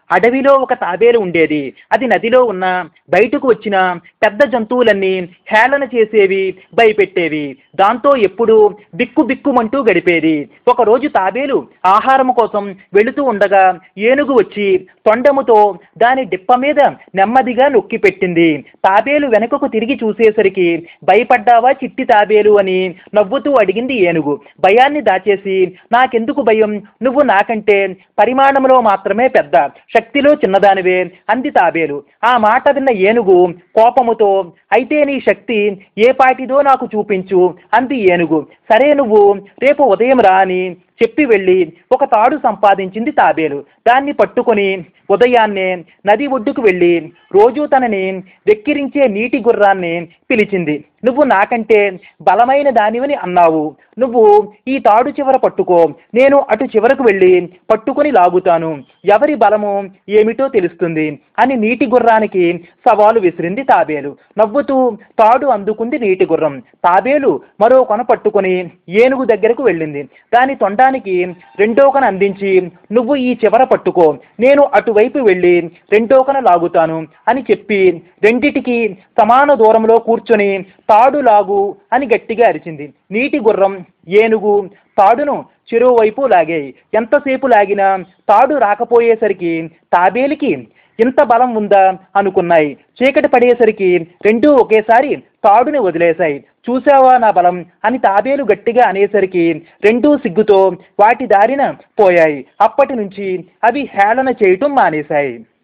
అడవిలో ఒక తాబేలు ఉండేది అది నదిలో ఉన్న బయటకు వచ్చిన పెద్ద జంతువులన్నీ హేళన చేసేవి భయపెట్టేవి దాంతో ఎప్పుడూ బిక్కు బిక్కుమంటూ గడిపేది ఒకరోజు తాబేలు ఆహారం కోసం వెళుతూ ఉండగా ఏనుగు వచ్చి తొండముతో దాని డిప్ప మీద నెమ్మదిగా నొక్కి పెట్టింది తాబేలు వెనుకకు తిరిగి చూసేసరికి భయపడ్డావా చిట్టి తాబేలు అని నవ్వుతూ అడిగింది ఏనుగు భయాన్ని దాచేసి నాకెందుకు భయం నువ్వు నాకంటే పరిమాణంలో మాత్రమే పెద్ద శక్తిలో చిన్నదానివే అంది తాబేలు ఆ మాట విన్న ఏనుగు కోపముతో అయితే నీ శక్తి ఏ పాటిదో నాకు చూపించు అంది ఏనుగు సరే నువ్వు రేపు ఉదయం రా అని చెప్పి వెళ్ళి ఒక తాడు సంపాదించింది తాబేలు దాన్ని పట్టుకొని ఉదయాన్నే నది ఒడ్డుకు వెళ్ళి రోజూ తనని వెక్కిరించే నీటి గుర్రాన్ని పిలిచింది నువ్వు నాకంటే బలమైన దానివని అన్నావు నువ్వు ఈ తాడు చివర పట్టుకో నేను అటు చివరకు వెళ్ళి పట్టుకొని లాగుతాను ఎవరి బలము ఏమిటో తెలుస్తుంది అని నీటి గుర్రానికి సవాలు విసిరింది తాబేలు నవ్వుతూ తాడు అందుకుంది నీటి గుర్రం తాబేలు మరో కొన పట్టుకొని ఏనుగు దగ్గరకు వెళ్ళింది దాని తొండానికి రెండో కొన అందించి నువ్వు ఈ చివర పట్టుకో నేను అటువైపు వెళ్ళి రెండో కొన లాగుతాను అని చెప్పి రెండిటికి సమాన దూరంలో కూర్చొని తాడు లాగు అని గట్టిగా అరిచింది నీటి గుర్రం ఏనుగు తాడును చెరువు వైపు లాగాయి ఎంతసేపు లాగినా తాడు రాకపోయేసరికి తాబేలికి ఇంత బలం ఉందా అనుకున్నాయి చీకటి పడేసరికి రెండూ ఒకేసారి తాడుని వదిలేశాయి చూసావా నా బలం అని తాబేలు గట్టిగా అనేసరికి రెండూ సిగ్గుతో వాటి దారిన పోయాయి అప్పటి నుంచి అవి హేళన చేయటం మానేశాయి